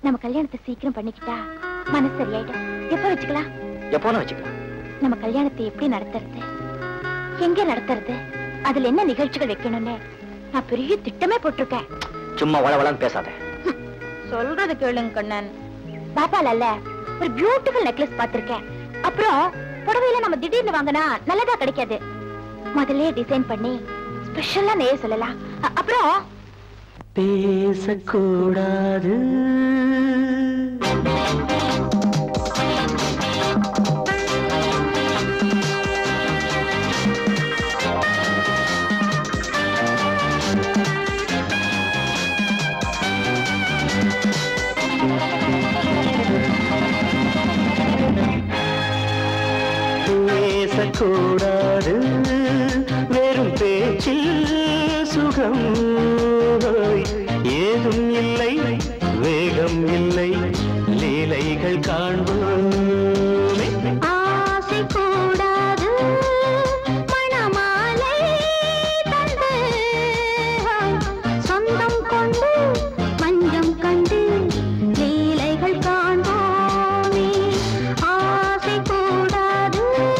நம்ம கல்யாணத்தை சீக்கிரம் பண்ணிக்கிட்டா மனசு சரியாயிடும் எப்ப வச்சுக்கலாம் எப்போன்னு வச்சுக்கலாம் நம்ம கல்யாணத்தை எப்படி நடத்துறது எங்க நடத்துறது அதுல என்ன நிகழ்ச்சிகள் வைக்கணும்னு நான் பெரிய திட்டமே போட்டிருக்கேன் சும்மா வளவளன்னு பேசாத சொல்றது கேளுங்க கண்ணன் பாப்பால அல்ல ஒரு பியூட்டிஃபுல் நெக்லஸ் பார்த்திருக்கேன் அப்புறம் புடவையில நம்ம திடீர்னு வாங்கினா நல்லதா கிடைக்காது முதல்ல டிசைன் பண்ணி ஸ்பெஷலா நெய்ய சொல்லலாம் அ- அப்புறம் பேசக்கூடாது பேசக்கூடாது வெறும் பேச்சில் சுகம் ஏதும் இல்லை வேகம் இல்லை லீலைகள் காண்போமே ஆசை கூடாது மணமாலை தந்து சொந்தம் கொண்டு மஞ்சம் கண்டு லீலைகள் காண்போமே ஆசை கூடாது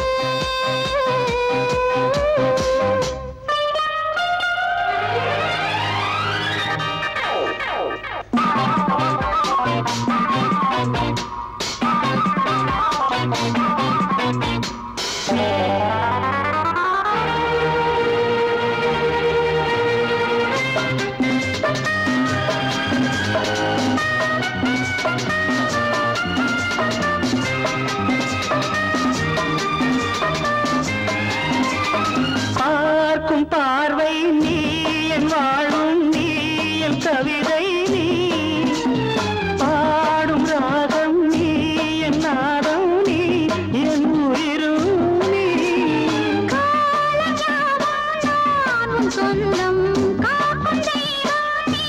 பார்க்கும் பார்வை நீ என் வாழும் நீ என் கவிதை நீ பாடும் ராகம் நீ என் நாதம் நீ என் உயிரும் நீ நானும் சொந்தம் காக்கும் தெய்வம் நீ.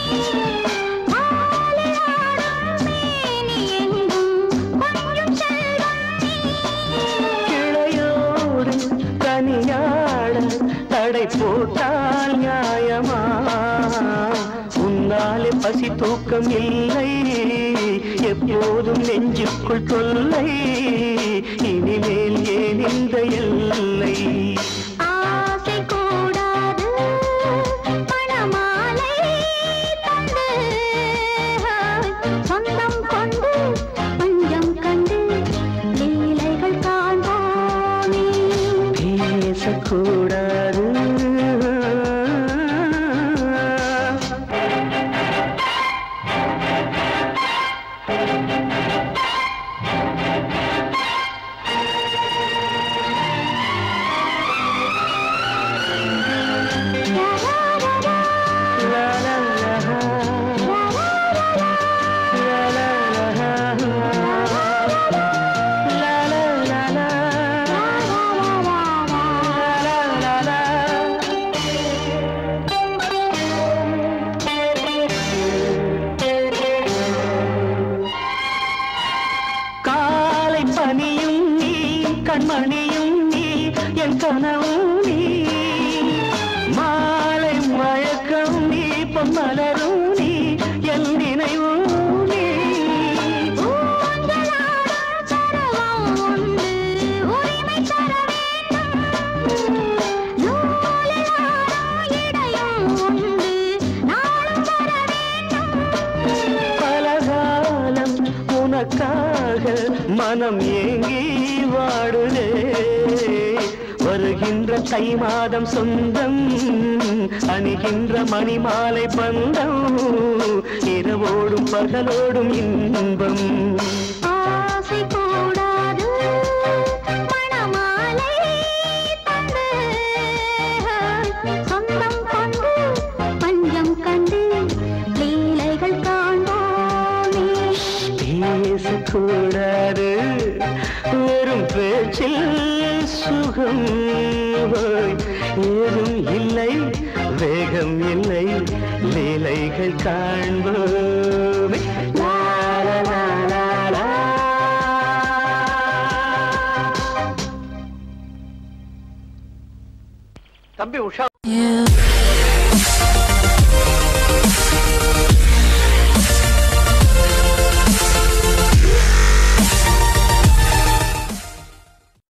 ஆளியாடும் மேனி எங்கும் கொஞ்சம் செல்வம் நீ. கிளையோடு தனியாட தடை போட்டால் நியாயமா உன்னாலே பசி தூக்கம் இல்லை எப்போதும் நெஞ்சுக்குள் தொல்லை இனிமேல் ஏன் இந்த எல்லை ஆசை கூடாது பணமாலை தந்து சொந்தம் கொண்டு பஞ்சம் கண்டு லீலைகள் காண்போமே பேசக்கூடாது லா, லா, லா, லா, லா, லா, லா, லா, லா. காலை பனியும் நீ கண்மணியும் நீ என் கனவும் நீ மாலை மயக்கம் நீ பொன்மலரும் நீ என் நினைவும் நீ ஊஞ்சலாடும் சரவம் உண்டு, உரிமை தர வேண்டும். நூலிலாடும் இடையும் உண்டு, நாளும் வர வேண்டும். பலகாலம் உனக்காக மனம் ஏங்கி வாடுதே வருகின்ற தை மாதம் சொந்தம் அணிகின்ற மணிமாலை பந்தம் இரவோடும் பகலோடும் இன்பம் ஆசை கூடாது மணமாலை தந்து சொந்தம் கொண்டு பஞ்சம் கண்டு லீலைகள் காண்போமே பேசக்கூடாது வெறும் பேச்சில் சுகம் ஏதும் இல்லை வேகம் இல்லை லீலைகள் காண்போமே லா, லா, லா, லா, லா. தம்பி உஷா You